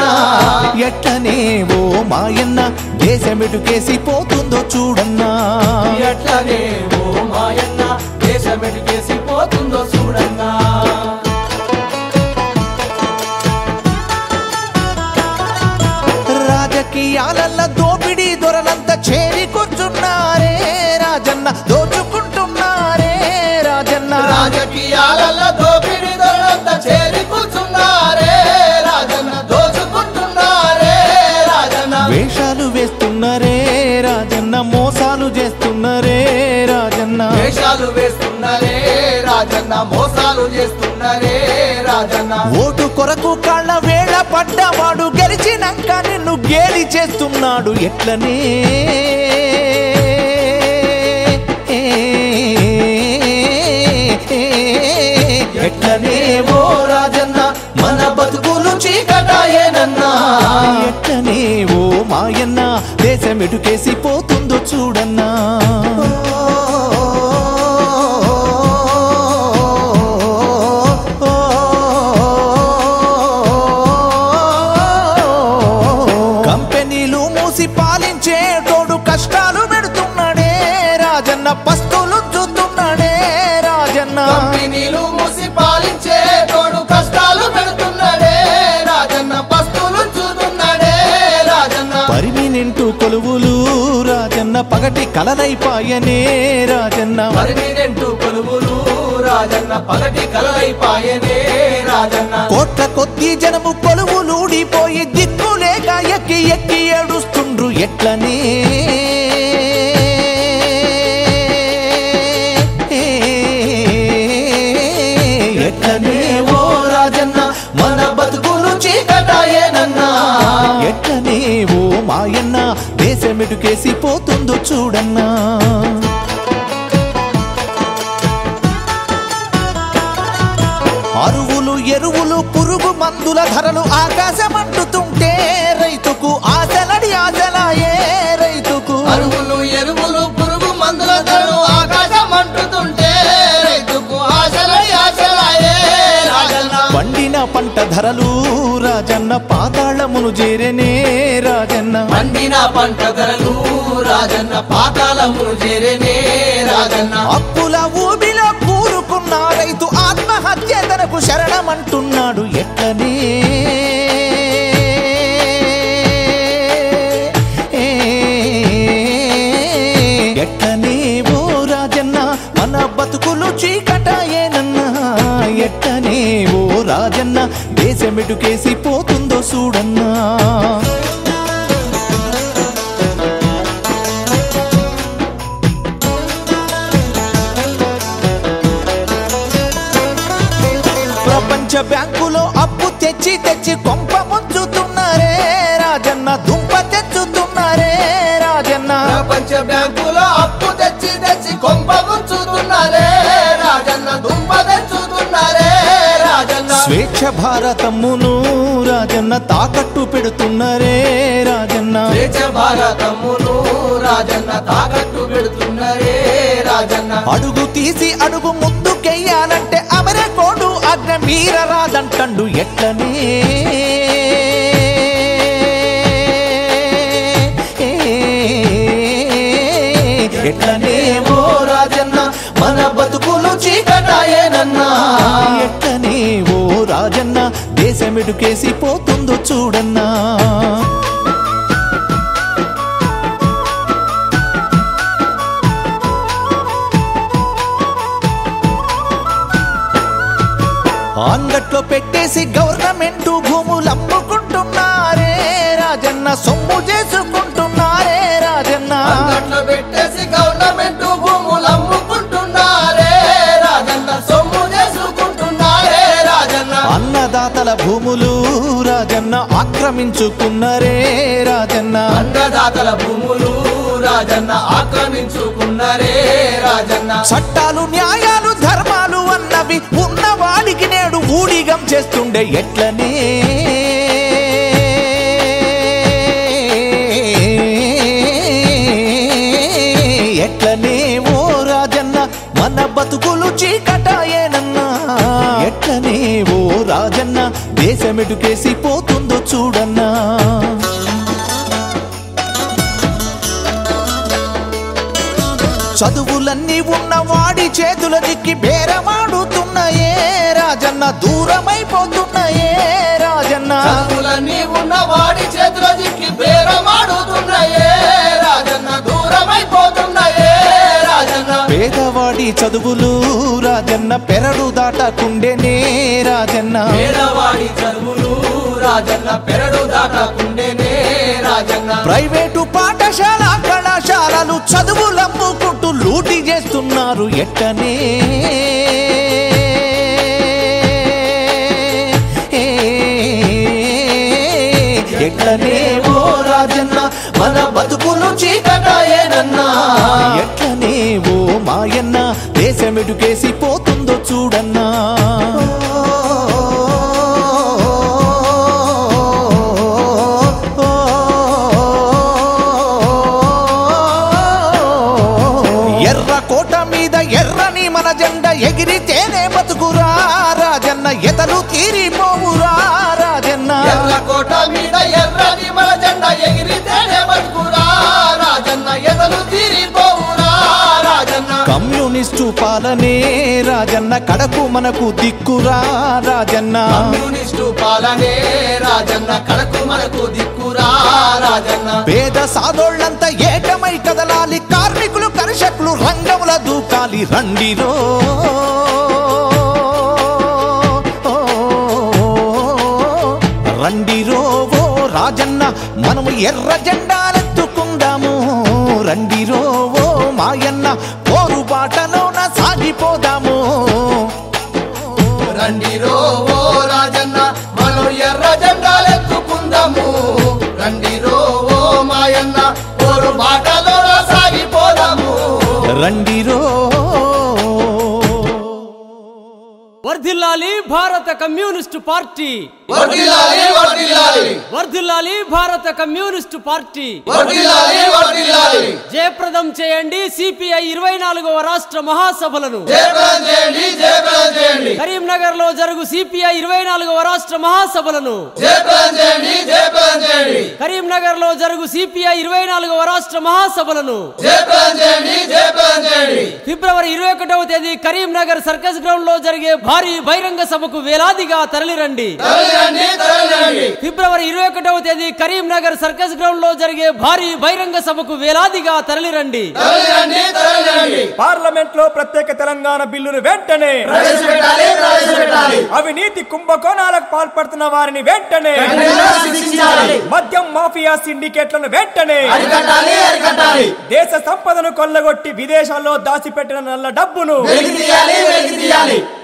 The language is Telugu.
ఎట్లనే ఓ మాయన్న దేశమెటుకేసి పోతుందో చూడన్నా ఎట్లనే ఓ మాయన్న దేశమెటికేసి పోతుందో చూడన్నా రాజకీయాలల్ల దోపిడీ దొరలంతా చేరి కూర్చున్నారే రాజన్న దోచుకుంటున్నారే రాజన్న రాజకీయాలలో దోపిడీ దొరలంతా చేరి కూర్చున్నారే రాజన్న దోచుకుంటున్నారే రాజన్న వేషాలు వేస్తున్నారే రాజన్న మోసాలు చేస్తున్నారే రాజన్న వేషాలు వేస్తున్నారే రాజన్న మోసాలు చేస్తున్నారే రాజన్న ఓటు కొరకు కాళ్ళ వేళ పడ్డవాడు గెలిచినాక నిన్ను గేలి చేస్తున్నాడు ఎట్లనే ఎట్లనే ఓ రాజన్న మన బతుకులు చీకటాయేనన్నా ఎట్లనే ఓ మాయన్న దేశం ఎటుకేసి పోతుందో చూడన్నా కంపెనీలు మూసి పాలించేటోడు కష్టాలు పెడుతున్నాడే రాజన్న పస్తులు చూస్తున్నాడే రాజన్న కంపెనీలు మూసి పాలించే తోడు కష్టాలు పెడుతున్నాడే రాజన్న పస్తులు చూస్తున్నాడే రాజన్న పర్మినెంట్ కొలువులు రాజన్న పగటి కలనైపాయనే రాజన్న పర్మినెంట్ కొలువులు రాజన్న పగటి కలలైపాయనే రాజన్న కోట్ల కొద్ది జనము కొలువులూడిపోయి దిక్కులేక ఎక్కి ఎక్కి ఏడుస్తుండ్రు ఎట్లనే ఎట్లనే ఓ రాజన్న మన బతుకులు చీకటాయేనన్నా ఎట్లనే ఓ మాయన్న దేశమెటుకేసి పోతుందో చూడన్నా అరువులు ఎరువులు పురుగు మందుల ధరలు ఆకాశమంటుతుంటే రైతుకు ఆశలడి ఆశలాయే రైతుకు అరువులు ఎరువులు పురుగు మందుల ధరలు ఆకాశం అంటుతుంటే రైతుకు ఆశలై ఆశలాయే రాజన్న పండిన పంట ధరలు రాజన్న పాతాళమును చేరనే రాజన్న పండిన పంట ధరలు రాజన్న పాతాళమును చేరేనే రాజన్న అప్పుల ఊబిలో కూరుకున్న రైతు ఆత్మహత్య తనకు శరణమంటున్నాడు ఎట్లనే ఎట్లనే ఓ రాజన్న మన బతుకులు చీకటాయేనన్నా ఎట్లనే ఓ రాజన్న దేశమెటుకేసి పోతుందో చూడన్నా ప్రపంచ బ్యాంకులో అప్పు తెచ్చి తెచ్చి కొంప ముంచుతున్నారే రాజన్న దుంప తెచ్చుతున్నారే రాజన్న ప్రపంచ బ్యాంకులో అప్పు తెచ్చి తెచ్చి కొంప ముంచుతున్నారే రాజన్న దుంప తెచ్చుతున్నారే రాజన్న స్వేచ్ఛ భారతమ్మును రాజన్న తాకట్టు పెడుతున్నారే రాజన్న స్వేచ్ఛ భారతమును రాజన్న తాకట్టు పెడుతున్నారే రాజన్న అడుగు తీసి అడుగు ముందుకెయ్యాలంటే అమరే కోడు అగ్న మీర రాదంటండు ఎట్లనే ఎట్లనే ఓ రాజన్న మన బతుకులు చీకటాయేనన్నా ఎట్లనే ఓ రాజన్న దేశమెడుకేసి పోతుందో చూడన్నా అంగట్లో పెట్టేసి గవర్నమెంట్ భూములు అమ్ముకుంటున్నారే రాజన్న సొమ్ము చేసుకుంటున్నారే రాజన్న అంగట్లో పెట్టేసి గవర్నమెంట్ భూములు అమ్ముకుంటున్నారే రాజన్న సొమ్ము చేసుకుంటున్నారే రాజన్న అన్నదాతల భూములు రాజన్న ఆక్రమించుకున్నారే రాజన్న అన్నదాతల భూములు రాజన్న ఆక్రమించుకున్నారే రాజన్న చట్టాలు న్యాయాలు ధర్మాలు అన్నవి ఉన్నవాడికి నేడు ఊడిగం చేస్తుండే ఎట్లనే ఎట్లనే ఓ రాజన్న మన బతుకులు చీకటాయేనన్నా ఎట్లనే ఓ రాజన్న దేశమెటుకేసి పోతుందో చూ చూడన్నా చదువులన్నీ ఉన్న వాడి చేతుల దిక్కి బేరమాడుతున్నాయే రాజన్న దూరమైపోతున్నాయే రాజన్న చదువులన్నీ ఉన్న వాడి చేతిలో దిక్కి బేరమాడుతున్నాయే రాజన్న దూరమైపోతున్నాయే రాజన్న పేదవాడి చదువులు రాజన్న పెరడు దాటకుండేనే రాజన్న పేదవాడి చదువులు రాజన్న పెరడు దాటకుండేనే రాజన్న ప్రైవేటు పాఠశాల కళాశాలలు చదువులమ్ముకుంటూ లూటి చేస్తున్నారు ఎట్టనే ఎట్లనే ఓ రాజన్న మన బతుకులు చీకటాయేనన్నా ఎట్లనే ఓ మాయన్న దేశమెడుకేసి పోతుందో చూడన్నా ఎర్ర కోట మీద ఎర్రని మన జెండ ఎగిరితేనే బతుకురా రాజన్న ఎతలు తీరిపోవురా రాజన్న ఎర్రకోట మీద ఎర్రని మన జెండా ఎగిరితేనే బతుకురా రాజన్న ఎదలు తీరిపోవురా రాజన్న కమ్యూనిస్టు పాలనే రాజన్న కడకు మనకు దిక్కురా రాజన్న కమ్యూనిస్టు పాలనే రాజన్న కడకు మనకు దిక్కురా రాజన్న పేద సాదోళ్ళంతా ఏకమై కదలాలి కార్మికులు కర్షకులు రంగముల దూకాలి రండిరో రండిరో ఓ రాజన్న మనము ఎర్ర జెండాలెత్తుకుందాము రండిరో ఓ మాయన్న పోరు బాటలోన సాగిపోదాము రండిరో ఓ రాజన్న మనం ఎర్ర జెండాలెత్తుకుందాము రండిరో ఓ మాయన్న ఓరు బాటలో సాగిపోదాము రండిరో వర్ధిల్లాలి భారత కమ్యూనిస్టు పార్టీ వర్దిల్లాలి వర్దిల్లాలి వర్ధిల్లాలి భారత కమ్యూనిస్టు పార్టీ వర్దిల్లాలి వర్దిల్లాలి జయప్రదం చేయండి సిపిఐ ఇరవై నాలుగవ రాష్ట్ర మహాసభలను జయప్రదం చేయండి జయప్రదం చేయండి కరీంనగర్ లో జరుగు సిపిఐ ఇరవై నాలుగవ రాష్ట్ర మహాసభలను జయప్రదం చేయండి జయప్రదం చేయండి కరీంనగర్ లో జరుగు సిపిఐ ఇరవై నాలుగవ రాష్ట్ర మహాసభలను జయప్రదం చేయండి జయప్రదం చేయండి ఫిబ్రవరి ఇరవై ఒకటవ తేదీ కరీంనగర్ సర్కస్ గ్రౌండ్ లో జరిగే భారీ బహిరంగ సభకు వేలాదిగా తరలిరండి తరలిరండి తరలిరండి ఫిబ్రవరి ఇరవై ఒకటవ తేదీ కరీంనగర్ సర్కస్ గ్రౌండ్ లో జరిగే భారీ బహిరంగ సభకు వేలాదిగా తరలిరండి తరలిరండి తరలిరండి పార్లమెంట్ లో ప్రత్యేక తెలంగాణ బిల్లును వెంటనే ప్రవేశపెట్టాలి ప్రవేశపెట్టాలి అవినీతి కుంభకోణాలకు పాల్పడుతున్న వారిని వెంటనే కఠినంగా శిక్షించాలి మద్యం మాఫియా సిండికేట్లను వెంటనే అరికట్టాలి అరికట్టాలి దేశ సంపదను కొల్లగొట్టి విదేశాల్లో దాచిపెట్టిన నల్ల డబ్బును వెలికి తీయాలి వెలికి తీయాలి